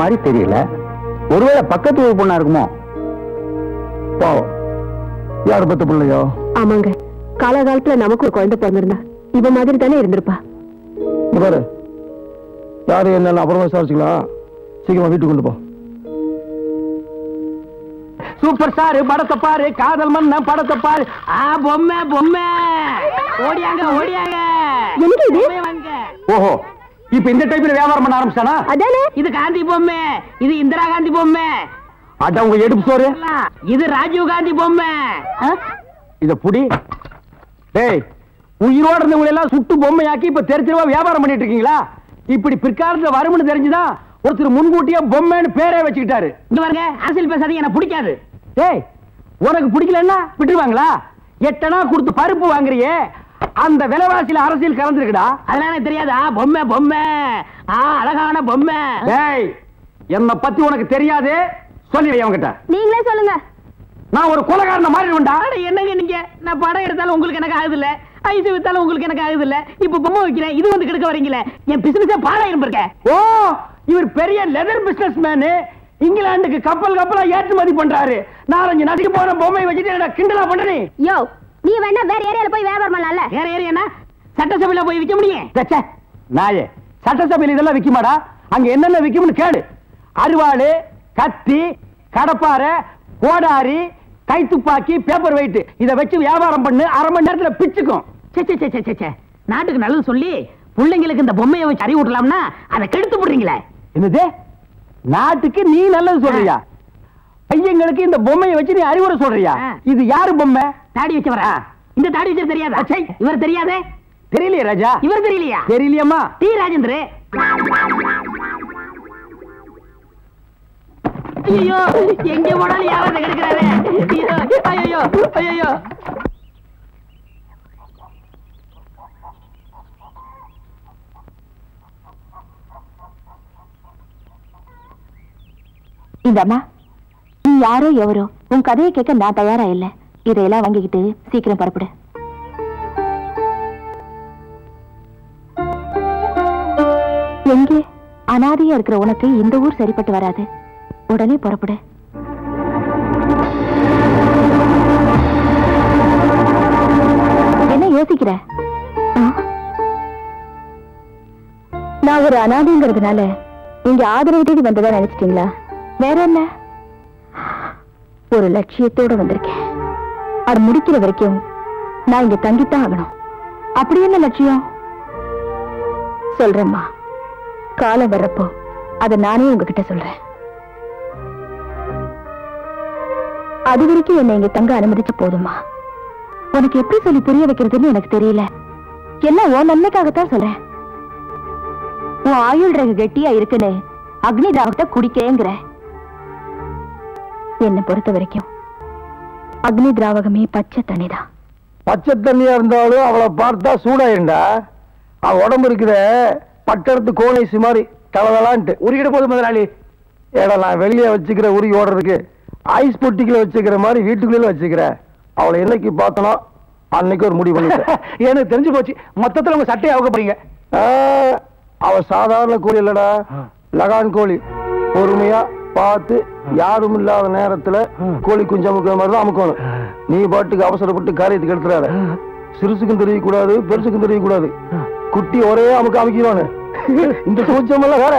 மாதிரி தெரியல ஒருவேளை பக்கத்து ஊர் பொண்ணா இருக்குமோ பாவம் யார் பத்து பிள்ளையோ ஆமாங்க காலகாலத்துல நமக்கு ஒரு குழந்தை பிறந்திருந்தா இவ மாதிரி தானே இருந்திருப்பா இங்க பாரு யாரு என்னன்னு அப்புறமா விசாரிச்சுக்கலாம் சீக்கிரமா வீட்டுக்கு கொண்டு போ சூப்பர் ஸ்டார் படத்தை பாரு காதல் மன்னன் படத்தை பாரு ஆ பொம்மை பொம்மை ஓடியாங்க ஓடியாங்க என்னது இது? பொம்மை வாங்க. ஓஹோ இப்ப இந்த டைப்ல வியாபாரம் பண்ண ஆரம்பிச்சானா அதானே இது காந்தி பொம்மை இது இந்திரா காந்தி பொம்மை அட உங்க எடுப்பு சோறு இது ராஜீவ் காந்தி பொம்மை ஆ? இத புடி டேய் உயிரோட இருந்தவங்களை எல்லாம் சுட்டு பொம்மையாக்கி இப்ப தெரு தெருவா வியாபாரம் பண்ணிட்டு இருக்கீங்களா இப்படி பிற்காலத்துல வரும்னு தெரிஞ்சுதான் ஒருத்தர் முன்கூட்டியே பொம்மைன்னு பேரே வச்சுக்கிட்டாரு இங்க பாருங்க அரசியல் பேசாதீங்க எனக்கு பிடிக்காது டேய் உனக்கு பிடிக்கலன்னா விட்டுருவாங்களா எட்டனா கொடுத்து பருப்பு வாங்குறியே அந்த விலைவாசியில அரசியல் கலந்துருக்குடா அதெல்லாம் எனக்கு தெரியாதா பொம்மை பொம்மை ஆ அழகான பொம்மை டேய் என்ன பத்தி உனக்கு தெரியாது சொல்லிடு அவன்கிட்ட நீங்களே சொல்லுங்க நான் ஒரு கொலகாரன மாறிடுவேன்டா அட, என்னங்க நீங்க நான் படம் எடுத்தாலும் உங்களுக்கு எனக்கு ஆகுது இல்ல ஐஸ் வித்தாலும் உங்களுக்கு எனக்கு ஆகுது இல்ல இப்ப பொம்மை வைக்கிறேன் இது வந்து கெடுக்க வரீங்களே என் பிசினஸே பாழாயிரம் இருக்க ஓ இவர் பெரிய லெதர் பிசினஸ் மேனு இங்கிலாந்துக்கு கப்பல் கப்பலா ஏற்றுமதி பண்றாரு நாலஞ்சு நதிக்கு போன பொம்மை வச்சுட்டு என்னடா கிண்டலா பண்றீ யோ நீ வேணா வேற ஏரியால போய் வியாபாரம் பண்ணலாம்ல வேற ஏறி என்ன சட்டசபையில போய் விற்க முடியும் தச்சே நாயே சட்டசபையில் இதெல்லாம் விக்குமாடா அங்க என்னென்ன விக்கும்னு கேளு அருவாளு கத்தி கடப்பாரை கோடாரி கைத்துப்பாக்கி பேப்பர் வெயிட் இத வச்சு வியாபாரம் பண்ணு அரை மணி நேரத்துல பிச்சுக்கும் சே சே சே, சே சே சே நாட்டுக்கு நல்லது சொல்லி பிள்ளைங்களுக்கு இந்த பொம்மையை வச்சு அறிவு விடலாம்னா அதை கெடுத்து போடுறீங்களே என்னது நாட்டுக்கு நீ நல்லது சொல்றியா பையங்களுக்கு இந்த பொம்மையை வச்சு நீ அறிவுரை சொல்றியா ஆ. இது யாரு பொம்மை தாடி வச்சவர இந்த தாடி வச்சது தெரியாதா அச்சை. இவர் தெரியாதே தெரியலையே ராஜா இவர் தெரியலையா தெரியலையம்மா டி ராஜேந்திர ஐயோ எங்க போனாலும் யாராவது கிடைக்கிறாரு ஐயோ ஐயோ ஐயோ இந்த அம்மா நீ யாரோ எவரோ உன் கதையை கேட்க நான் தயாரா இல்ல இதையெல்லாம் வாங்கிக்கிட்டு சீக்கிரம் புறப்படு எங்கே அனாதையா இருக்கிற உனக்கு இந்த ஊர் சரிப்பட்டு வராது உடனே புறப்படு என்ன யோசிக்கிற ஆ? நான் ஒரு அனாதைங்கிறதுனால இங்க ஆதரவு தேடி வந்ததா நினைச்சிட்டீங்களா வேற என்ன ஒரு லட்சியத்தோட வந்திருக்கேன் அது முடிக்கிற வரைக்கும் நான் இங்க தங்கித்தான் ஆகணும் அப்படி என்ன லட்சியம் சொல்றேம்மா காலம் வர்றப்போ அதை நானே உங்ககிட்ட சொல்றேன் அது வரைக்கும் என்னை இங்க தங்க அனுமதிச்சு போதுமா உனக்கு எப்படி சொல்லி புரிய வைக்கிறதுன்னு எனக்கு தெரியல எல்லாம் உன் நன்மைக்காகத்தான் சொல்றேன் உன் ஆயுள் ரகு கெட்டியா இருக்குன்னு அக்னி தாகத்தை குடிக்கேங்கிற என்னை பொறுத்த வரைக்கும் அக்னி திராவகமே பச்சை தண்ணிதான் பச்சை தண்ணியா இருந்தாலும் அவளை பார்த்தா சூடாயிருண்டா அவ உடம்பு இருக்குத பட்டடத்து கோணைசி மாதிரி தளதலான்ட்டு உருகிட போது முதலாளி ஏடா நான் வெளியே வச்சுக்கிற உருகி ஓடுறதுக்கு ஐஸ் பொட்டிக்குள்ள வச்சுக்கிற மாதிரி வீட்டுக்குள்ளே வச்சுக்கிறேன் அவளை என்னைக்கு பார்த்தனோ அன்னைக்கு ஒரு முடிவு பண்ணிட்டேன் எனக்கு தெரிஞ்சு போச்சு மொத்தத்துல உங்க சட்டையை அவுக்கப்படுறீங்க அவ சாதாரண கோழி இல்லடா லகான் கோழி பொறுமையா பார்த்து யாரும் இல்லாத நேரத்துல கோழி குஞ்சு அமுக்கிற மாதிரி தான் அமுக்கணும் நீ பாட்டுக்கு அவசரப்பட்டு காரியத்துக்கு எடுத்துறாரு சிறுசுக்கும் தெரியக்கூடாது பெருசுக்கும் தெரியக்கூடாது குட்டி ஒரே அமுக்க அமைக்கிறானு இந்த கூச்சம் எல்லாம் வேற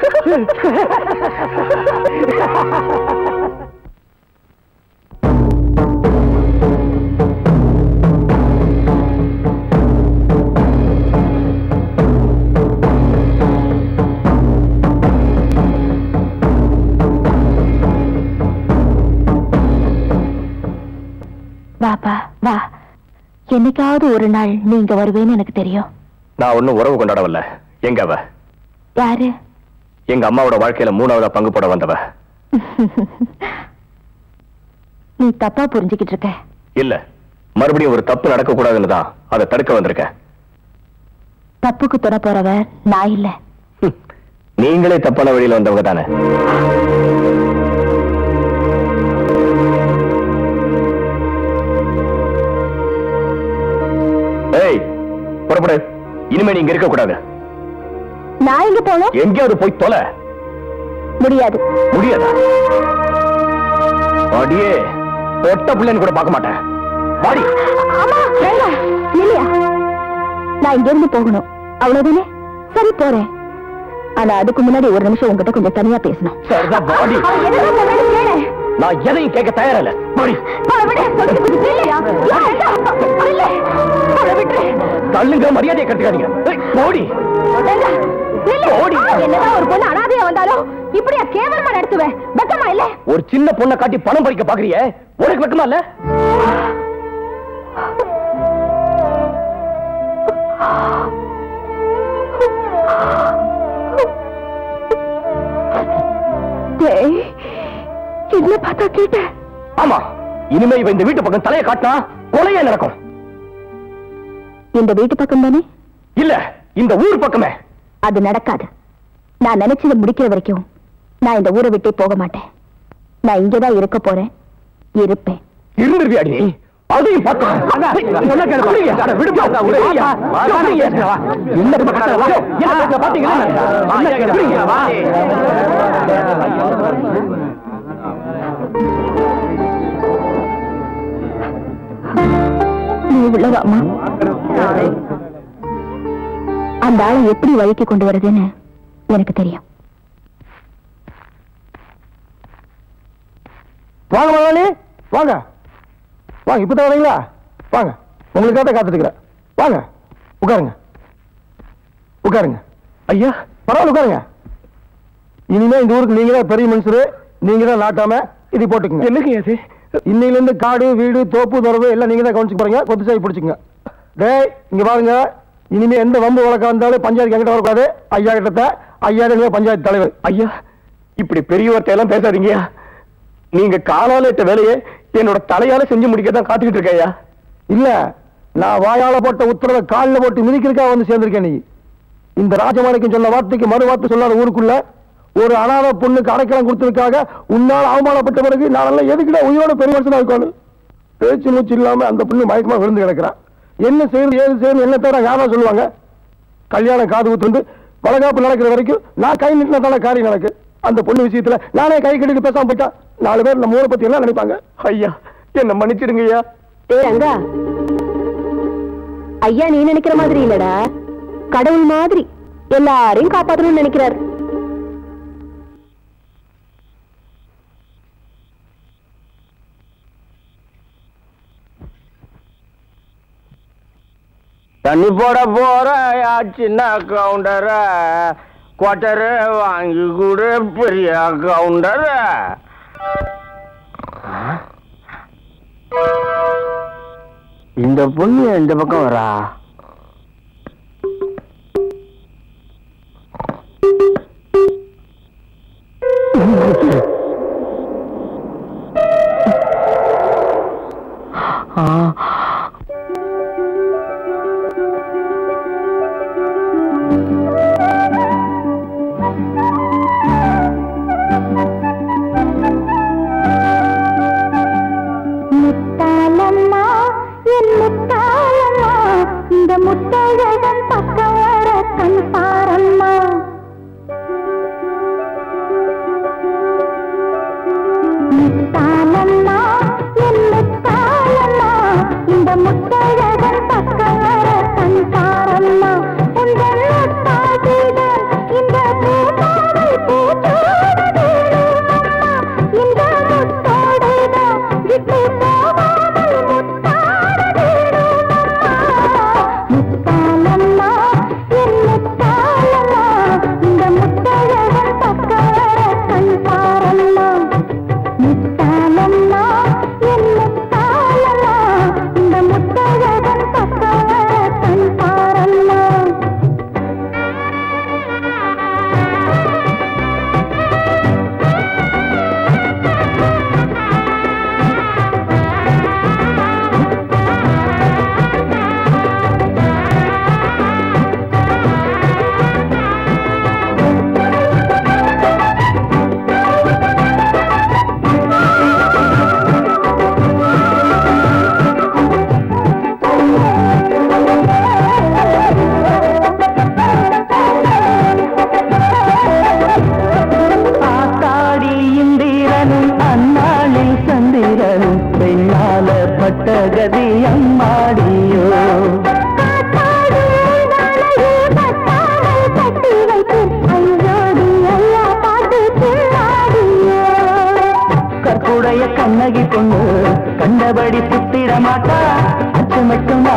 வாப்பா வா என்னைக்காவது ஒரு நாள் நீ இங்க வருவேன்னு எனக்கு தெரியும் நான் ஒன்னும் உறவு கொண்டாட வரல எங்க அவ யாரு எங்க அம்மாவோட வாழ்க்கையில மூணாவதா பங்கு போட வந்தவ நீ தப்பா புரிஞ்சுக்கிட்டு இருக்க இல்ல மறுபடியும் ஒரு தப்பு நடக்க கூடாதுன்னு தான் அதை தடுக்க வந்திருக்கேன் தப்புக்கு துணை போறவ நான் இல்ல ஹம். நீங்களே தப்பான வழியில வந்தவங்க தானே ஏய் புறப்படு இனிமே நீங்க இருக்க கூடாது நான் எங்க போனோம் எங்கேயாவது போய் தொலை முடியாது முடியாதா அடியே ஒட்ட பிள்ளைன்னு கூட பார்க்க மாட்டேன் வாடி ஆமா வேண்டாம் இல்லையா நான் இங்க இருந்து போகணும் அவ்வளவுதானே சரி போறேன் ஆனா அதுக்கு முன்னாடி ஒரு நிமிஷம் உங்ககிட்ட கொஞ்சம் தனியா பேசணும் சரிதான் வாடி அவன் என்ன சொன்னாலும் கேளு. நான் எதையும் கேட்க தயாரில்ல வாடி அவளை விடு, சொல்லிட்டு கொஞ்சம் இல்லையா? ஏன் வேண்டாம்? இல்லை. அவளை விட்டுரு. தள்ளுங்க மரியாதையை கட்டுக்காதீங்க ஏய், போடி வேண்டாம். இல்லை. ஓடி. என்னதான் ஒரு பொண்ணு அனாதையா வந்தாலும் இப்படியா கேவலமா நடத்துவேன் வெக்கமா இல்ல ஒரு சின்ன பொண்ணை காட்டி பணம் பறிக்க பாக்குறியே உனக்கு வெக்கமா இல்ல டேய், என்ன பார்த்தா கேட்டேன் ஆமா இனிமே இவ இந்த வீட்டு பக்கம் தலையை காட்டினா கொலையே நடக்கும் இந்த வீட்டு பக்கம் தானே இல்ல இந்த ஊர் பக்கமே அது நடக்காது நான் நினைச்சதை முடிக்கிற வரைக்கும் நான் இந்த ஊரை விட்டே போக மாட்டேன் நான் இங்கதான் இருக்க போறேன் இருப்பேன் இருந்துருவியாடி நீ அதையும் பார்த்து சொன்ன கேளு புரியுங்க. அட, விடுப்பா. புரியுங்க. புரியுங்க. என்ன பக்கத்துல வா. என்ன பக்கத்துல பாத்தீங்களா? சொன்ன கேளு, புரியுங்க. நீ உள்ளவாமா அந்த ஆளை எப்படி வழிக்கு கொண்டு வருதுன்னு எனக்கு தெரியும் வாங்க முதலாளி வாங்க வாங்க இப்பதான் வரீங்களா வாங்க உங்களுக்காக தான் காத்துட்டு இருக்கிறேன் வாங்க உட்காருங்க உட்காருங்க ஐயா பரவாயில்ல உட்காருங்க இனிமே இந்த ஊருக்கு நீங்க தான் பெரிய மனுஷரு நீங்க தான் நாட்டாம இது போட்டுக்குங்க என்னங்க அது இன்னையில இருந்து காடு வீடு தோப்பு துறவு எல்லாம் நீங்க தான் கவனிச்சு போறீங்க கொத்து சாய் பிடிச்சுங்க டேய் இங்க பாருங்க இனிமே எந்த வம்பு வழக்கம் இருந்தாலும் பஞ்சாயத்து எங்கிட்ட வரக்கூடாது ஐயா கிட்ட ஐயா தான் நீங்க பஞ்சாயத்து தலைவர் ஐயா இப்படி பெரியவர்கிட்ட எல்லாம் பேசாதீங்க நீங்க காலால இட்ட வேலையை என்னோட தலையால செஞ்சு முடிக்க தான் காத்துக்கிட்டு இருக்கேன் ஐயா இல்ல நான் வாயால போட்ட உத்தரவை காலில் போட்டு மிதிக்கிறதுக்காக வந்து சேர்ந்திருக்கேன் நீ இந்த ராஜமாணிக்கம் சொன்ன வார்த்தைக்கு மறு வார்த்தை சொல்லாத ஊருக்குள்ள ஒரு அனாதை பொண்ணுக்கு அடைக்கலம் கொடுத்ததுக்காக உன்னால் அவமானப்பட்ட பிறகு நான் எல்லாம் எதுக்குடா உயிரோட பெரிய மனுஷனா இருக்கணும் பேச்சு மூச்சு இல்லாம அந்த பொண்ணு மயக்கமா விழுந்து கிடக்குறான் என்ன செய்யறது ஏது செய்யணும் என்ன தவிர யாரா சொல்லுவாங்க கல்யாணம் காது ஊத்துண்டு வளகாப்பு நடக்கிற வரைக்கும் நான் கை நிட்டினா தானே காரியம் நடக்கு அந்த பொண்ணு விஷயத்துல நானே கை கட்டிட்டு பேசாம போயிட்டா நாலு பேர் நம்ம ஊரை பத்தி என்ன நினைப்பாங்க ஐயா என்ன மன்னிச்சிடுங்க ஐயா ஏய் ரங்கா ஐயா நீ நினைக்கிற மாதிரி இல்லடா கடவுள் மாதிரி எல்லாரையும் காப்பாத்தணும்னு நினைக்கிறார் தண்ணி போட போற யா சின்ன கவுண்டர குவாட்டரு வாங்கி கொடு பெரிய கவுண்டர இந்த பொண்ணு இந்த பக்கம் வரா முத்தாலம்மா என் முத்தாலம்மா இந்த முத்தழகன் பக்கம் வர கண் பாரம்மா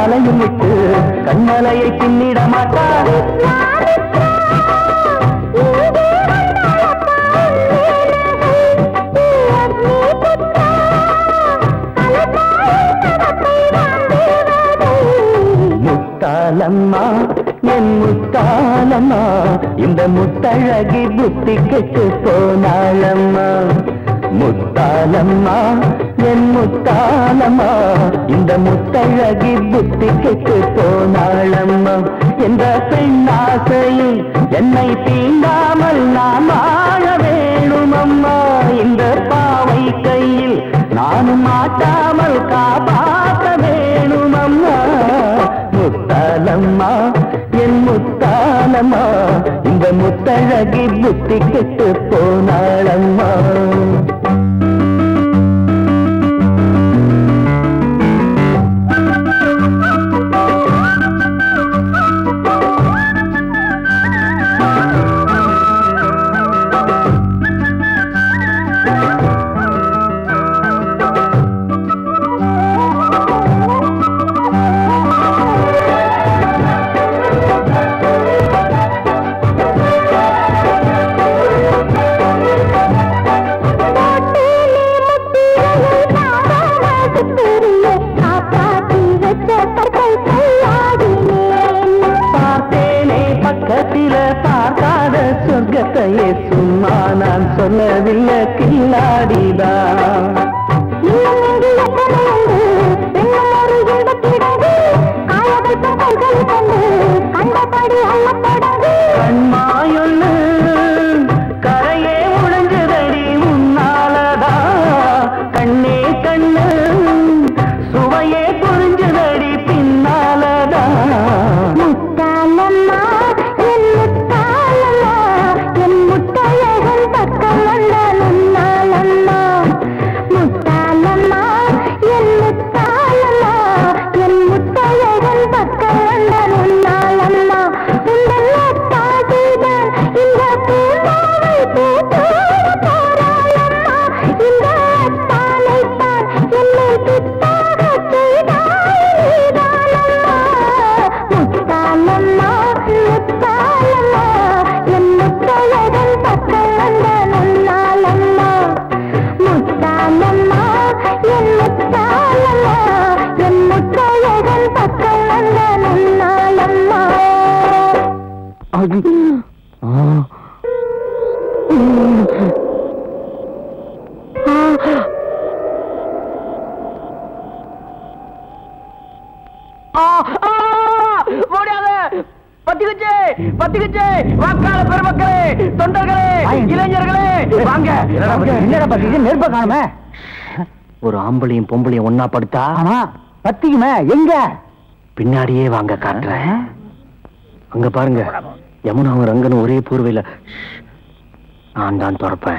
காலையும் விட்டு கண்மலையை பின்னிட மாட்டார் முத்தாலம்மா என் முத்தாலம்மா இந்த முத்தழகி புத்தி கெட்டு போனாளம்மா முத்தாலம்மா என் முத்தாலம்மா இந்த முத்தழகி புத்தி கெட்டு போனாளம்மா என்ற பெண்ணாசையில் என்னை தீண்டாமல் நான் வாழ வேணுமம்மா இந்த பாவை கையில் நானும் மாட்டாமல் காப்பாற்ற வேணுமம்மா முத்தாலம்மா என் முத்தாலம்மா இந்த முத்தழகி புத்தி கெட்டு போனாளம்மா பார்த்தேனே பக்கத்தில பார்க்காத சொர்க்கத்தையே சும்மா நான் சொல்லவில்லை கில்லாடிதான் கண்மாயொன்னு கரையே உழைஞ்சதடி முன்னாலதா கண்ணே கண்ணு சுவையே புரிஞ்சதடி பின்னாலதா முத்தாலம்மா என் முத்தாலம்மா என் முத்தையகன் பக்கம் வந்த முன்னாலம்மா முத்தாலம்மா என் முத்தாலம்மா என் முத்தையகன் பக்கம் வந்த முன்னாலம்மா உங்கள் அத்தாசிதான் இந்த பூமாவை பூத்தோட போராளம்மா இந்த அத்தானைத்தான் என்னை பித்தாக செய்தாய் நீதானம்மா முத்தாலம்மா முத்தாலம்மா என் முத்தையகன் பக்கம் வந்த முன்னாலம்மா முத்தாலம்மா என் முத்தாலம்மா என் முத்தையகன் பக்கம் வந்த முன்னாலம்மா முடியாத பத்திக்குச்சு பத்திக்குச்சு வாக்காள பெருமக்களே தொண்டர்களே இளைஞர்களே வாங்க என்னடா பத்தி நெருப்ப காணுமே ஒரு ஆம்பளையும் பொம்பளையும் ஒன்னா படுத்தா ஆமா பத்திக்குமே எங்க பின்னாடியே வாங்க காட்டுறேன் அங்க பாருங்க யமுனாவும் ரங்கனும் ஒரே பூர்வையில நான் தான் திறப்பேன்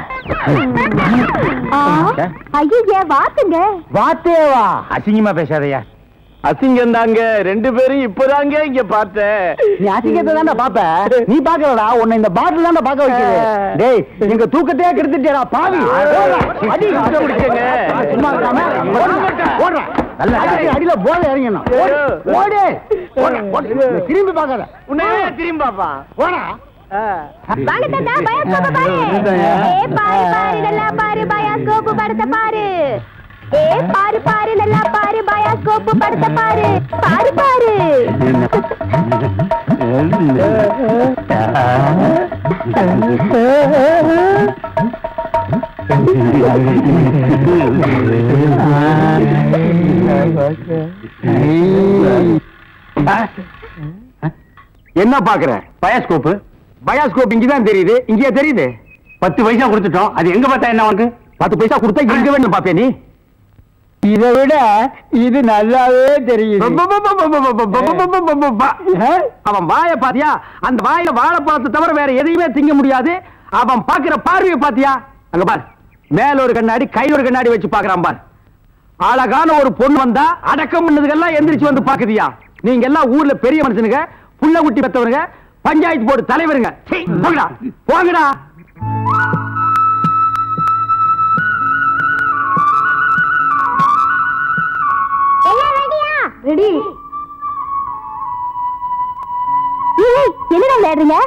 ஐயா வாத்துங்க வாத்தேவா அசிங்கமா பேசாதயா அசிங்கம் தாங்க ரெண்டு பேரும் இப்பதாங்க இங்க பார்த்தேன் நீ அசிங்கத்தை தானே பாப்ப நீ பாக்கலடா உன்னை இந்த பாட்டில் தானே பாக்க வைக்குது டேய் எங்க தூக்கத்தையே கெடுத்துட்டியடா பாவி ஓடுடா, அடி சுத்த முடிச்சேங்க. சும்மா இருக்காம ஓடுடா, ஓடுடா. நல்ல அடி, அடியில போல இறங்கணும் ஓடு, ஓடு ஓடு, ஓடு. திரும்பி பாக்காத உன்னையே திரும்பி பாப்பா போடா வாங்க தாத்தா பயாஸ்கோப் பாரு ஏ பாரு பாரு நல்லா பாரு பயாஸ்கோப் படத்தை பாரு ஏ பாரு பாரு நல்லா பாரு பயாஸ்கோப் படத்தை பாரு பாரு பாரு என்ன பாக்குற பயாஸ்கோப் பயாஸ்கோப் இங்கதான் தெரியுது இங்கேயே தெரியுது பத்து பைசா கொடுத்துட்டோம் அது எங்க பார்த்தா என்ன உனக்கு பத்து பைசா கொடுத்தா எங்க வேணும் பாப்பே நீ இதை விட இது நல்லாவே தெரியுது அவன் வாய பாத்தியா அந்த வாயில வாழைப்பழத்தை தவிர வேற எதையுமே திங்க முடியாது அவன் பாக்குற பார்வையை பாத்தியா அங்க பார் மேல ஒரு கண்ணாடி கையில ஒரு கண்ணாடி வச்சு பாக்குறான் பார் அழகான ஒரு பொண்ணு வந்தா அடக்கம் பண்ணதுக்கெல்லாம் எந்திரிச்சு வந்து பாக்குதியா நீங்க எல்லாம் ஊர்ல பெரிய மனுஷனுங்க புள்ள குட்டி பெத்தவனுங்க பஞ்சாயத்து போர்டு தலைவருங்க சீ, போங்கடா போங்கடா எல்லாம் ரெடியா ரெடி என்னடா விளையாடுறீங்க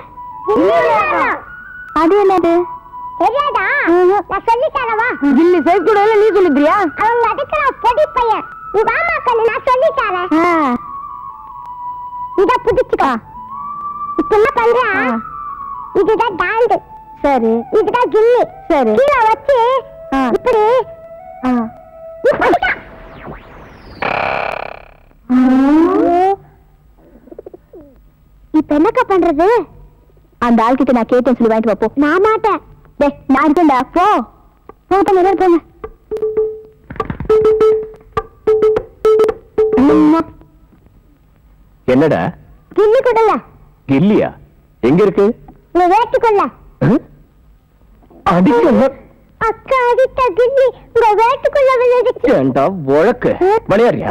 அது என்னது தெரியாதா நான் சொல்லி தரவா கில்லி சைஸ் கூட இல்ல நீ சொல்லிக்கிறியா அவங்க அதுக்கு பொடி பையன் நீ வாமா கண்ணு நான் சொல்லி தரேன் இத புடிச்சுக்கோ இப்ப என்ன பண்ற இதுதான் டாண்டு சரி இதுதான் கில்லி சரி கீழே வச்சு ஆ. இப்படி ஆ. இப்படிக்கா. இப்ப என்னக்கா பண்றது அந்த ஆள்கிட்ட நான் கேட்டேன் சொல்லி வாங்கிட்டு வா, போ நான் மாட்டேன் டேய் நான் இருக்கேன்டா போ போங்க எல்லாரும் போங்க என்னடா கில்லி கொடுல இல்லையா எங்க இருக்கு நீ வேட்டுக்கொள்ள அடிக்க அக்கா அடித்த கில்லி உங்க வேட்டுக்குள்ள விழுந்துச்சு ஏண்டா உழக்கு விளையாடுறியா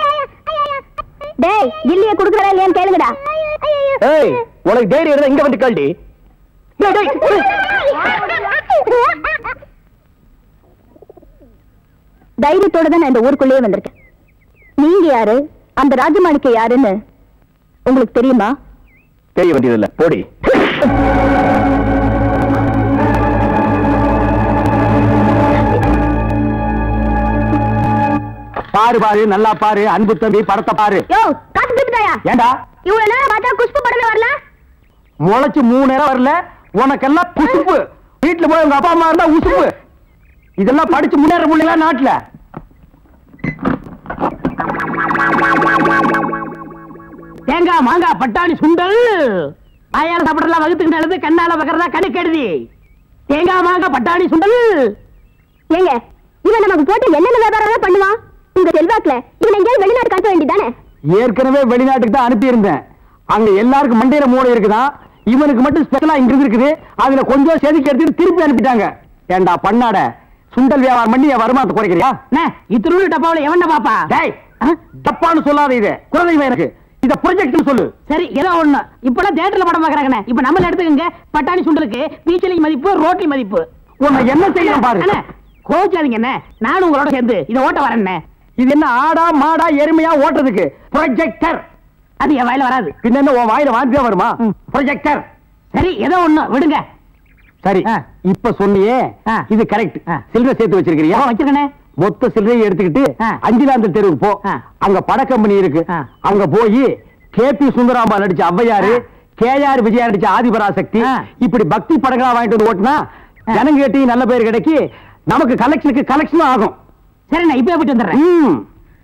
டேய் கில்லிய குடுக்கறா இல்லையான்னு கேளுங்கடா ஏய் உனக்கு தைரியம் இருந்தா இங்க வந்து கல்டி டேய், டேய், டேய். தைரியத்தோட தான் நான் இந்த ஊருக்குள்ளேயே வந்திருக்கேன் நீங்க யாரு அந்த ராஜமாணிக்க யாருன்னு உங்களுக்கு தெரியுமா தெரிய வேண்டியதில்ல போடி பாரு பாரு நல்லா பாரு அன்பு தம்பி படத்தை பாரு யோ காசு திருப்பிட்டாயா ஏண்டா இவ்வளவு நேரம் பார்த்தா குஷ்பு படமே வரல முளைச்சு மூணு நேரம் வரல உனக்கெல்லாம் குசுப்பு வீட்டுல போய் உங்க அப்பா அம்மா இருந்தா உசுப்பு இதெல்லாம் படிச்சு முன்னேற முடியல நாட்டுல தேங்காய் மாங்காய் பட்டாணி சுண்டல் ஆயால சாப்பிடலாம் வகுத்துக்கு நல்லது கண்ணால பக்கறதா கணக்கு கெடுதி தேங்காய் மாங்காய் பட்டாணி சுண்டல் ஏங்க இவன் நமக்கு போட்டு என்னென்ன வியாபாரம் பண்ணுவான் உங்க செல்வாக்குல இவன் எங்கேயாவது வெளிநாட்டு காட்ட வேண்டியதானே ஏற்கனவே வெளிநாட்டுக்கு தான் அனுப்பி இருந்தேன் அங்க எல்லாருக்கும் மண்டையில மூளை இருக்குதான் இவனுக்கு மட்டும் ஸ்பெஷலா இங்க இருக்குது அதுல கொஞ்சம் செதுக்கி எடுத்துட்டு திருப்பி அனுப்பிட்டாங்க ஏண்டா பண்ணாட சுண்டல் வியாபாரம் பண்ணி என் வருமானத்தை குறைக்கிறியா இத்திரு டப்பாவில எவன்டா பாப்பா டேய் தப்பான்னு சொல்லாத இது குழந்தைங்க எனக்கு இத ப்ரொஜெக்ட்னு சொல்லு சரி ஏதோ ஒண்ணு இப்பெல்லாம் தியேட்டர்ல படம் பாக்குறாங்கண்ணே இப்ப நம்மள எடுத்துக்கங்க பட்டாணி சுண்டலுக்கு பீச்சலி மதிப்பு ரோட்டி மதிப்பு உன்னை என்ன செய்யணும் பாரு அண்ணே, கோவிச்சாதீங்க என்ன நானும் உங்களோட சேர்ந்து இதை ஓட்ட வரேன்னே இது என்ன ஆடா மாடா எருமையா ஓட்டுறதுக்கு ப்ரொஜெக்டர் அது என் வாயில வராது பின்ன என்ன உன் வாயில வாந்தியா வருமா ம். ப்ரொஜெக்டர் சரி ஏதோ ஒண்ணு விடுங்க சரி ஆ. இப்ப சொன்னியே ஆ. இது கரெக்ட் ஆ. சில்லறை சேர்த்து வச்சிருக்கிறியா ஓ, வச்சிருக்கண்ணே மொத்த சில்லறையை எடுத்துக்கிட்டு ஆ. அஞ்சிலாந்த தெருவுக்கு போ ஆ. அங்க பட கம்பெனி இருக்கு ஆ. அங்க போய் கே பி சுந்தராம்பா நடிச்ச ஔவையாரு ஆ. கே ஆர் விஜயா நடிச்ச ஆதிபராசக்தி ஆ. இப்படி பக்தி படங்களா வாங்கிட்டு வந்து ஓட்டுனா ஜனங்க கேட்டி நல்ல பேர் கிடைக்கி நமக்கு கலெக்ஷனுக்கு கலெக்ஷனும் ஆகும் சரி நான் இப்பவே போயிட்டு வந்துடுறேன் ம்